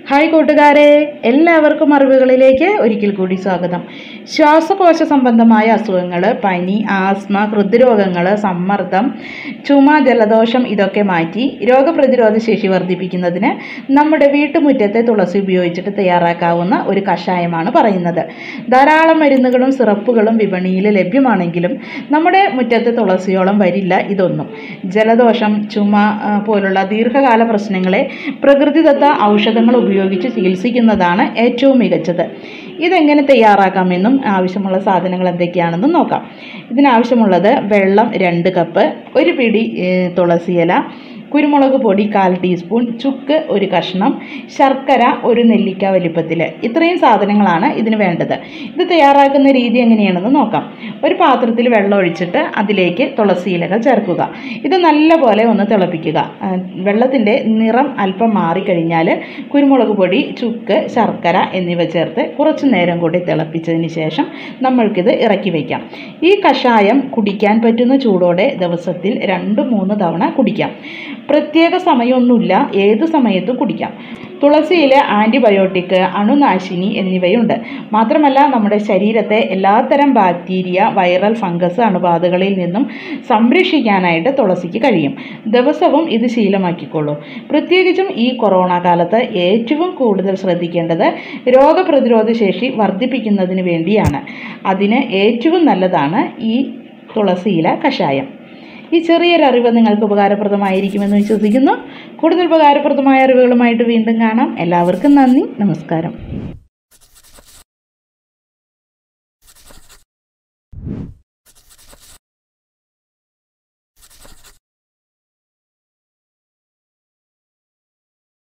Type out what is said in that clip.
hi കൂട്ടുകാരെ എല്ലാവർക്കും അറിവുകളിലേക്ക് ഒരിക്കൽ കൂടി സ്വാഗതം ശ്വാസകോശ സംബന്ധമായ അസുഖങ്ങൾ പനി ആസ്മ ഹൃദ്രോഗങ്ങൾ സമ്മർദ്ദം ചുമ ജലദോഷം ഇതൊക്കെ മാറ്റി രോഗപ്രതിരോധ ശേഷി വർദ്ധിപ്പിക്കുന്നതിന് നമ്മുടെ വീട്ടുമുറ്റത്തെ തുളസി ഉപയോഗിച്ചിട്ട് തയ്യാറാക്കാവുന്ന ഒരു കഷായമാണ് പറയുന്നത് ധാരാളം മരുന്നുകളും സിറപ്പുകളും വിപണിയിൽ ലഭ്യമാണെങ്കിലും നമ്മുടെ മുറ്റത്തെ തുളസിയോളം വരില്ല ഇതൊന്നും ജലദോഷം ചുമ ആ, പോലുള്ള ദീർഘകാല പ്രശ്നങ്ങളെ പ്രകൃതിദത്ത ഔഷധങ്ങൾ ഉപയോഗിച്ച് ചികിത്സിക്കുന്നതാണ് ഏറ്റവും മികച്ചത് ഇതെങ്ങനെ തയ്യാറാക്കാമെന്നും ആവശ്യമുള്ള സാധനങ്ങൾ എന്തൊക്കെയാണെന്നും നോക്കാം ഇതിനാവശ്യമുള്ളത് വെള്ളം രണ്ട് കപ്പ് ഒരു പിടി ഏ, തുളസിയില കുരുമുളക് പൊടി കാൽ ടീസ്പൂൺ ചുക്ക് ഒരു കഷ്ണം ശർക്കര ഒരു നെല്ലിക്ക വലിപ്പത്തിൽ ഇത്രയും സാധനങ്ങളാണ് ഇതിന് വേണ്ടത് ഇത് തയ്യാറാക്കുന്ന രീതി എങ്ങനെയാണെന്ന് നോക്കാം ഒരു പാത്രത്തിൽ വെള്ളം ഒഴിച്ചിട്ട് അതിലേക്ക് തുളസി ഇലകൾ ചേർക്കുക ഇത് നല്ലപോലെ ഒന്ന് തിളപ്പിക്കുക ആ, വെള്ളത്തിൻ്റെ നിറം അല്പം മാറിക്കഴിഞ്ഞാൽ കുരുമുളക് പൊടി ചുക്ക് ശർക്കര എന്നിവ ചേർത്ത് കുറച്ച് നേരം കൂടി തിളപ്പിച്ചതിന് ശേഷം നമ്മൾക്കിത് ഇറക്കി വയ്ക്കാം ഈ കഷായം കുടിക്കാൻ പറ്റുന്ന ചൂടോടെ ദിവസത്തിൽ രണ്ട് മൂന്ന് തവണ കുടിക്കാം പ്രത്യേക സമയമൊന്നുമില്ല ഏത് സമയത്തും കുടിക്കാം തുളസിയിൽ ആൻറ്റിബയോട്ടിക് അണുനാശിനി എന്നിവയുണ്ട് മാത്രമല്ല നമ്മുടെ ശരീരത്തെ എല്ലാത്തരം ബാക്ടീരിയ വൈറൽ ഫംഗസ് അണുബാധകളിൽ നിന്നും സംരക്ഷിക്കാനായിട്ട് തുളസിക്ക് കഴിയും ദിവസവും ഇത് ശീലമാക്കിക്കോളൂ പ്രത്യേകിച്ചും ഈ കൊറോണ കാലത്ത് ഏറ്റവും കൂടുതൽ ശ്രദ്ധിക്കേണ്ടത് രോഗപ്രതിരോധ ശേഷി വർദ്ധിപ്പിക്കുന്നതിന് വേണ്ടിയാണ് അതിന് ഏറ്റവും നല്ലതാണ് ഈ തുളസിയില കഷായം ഈ ചെറിയൊരു അറിവ് നിങ്ങൾക്ക് ഉപകാരപ്രദമായിരിക്കുമെന്ന് വിശ്വസിക്കുന്നു കൂടുതൽ ഉപകാരപ്രദമായ അറിവുകളുമായിട്ട് വീണ്ടും കാണാം എല്ലാവർക്കും നന്ദി നമസ്കാരം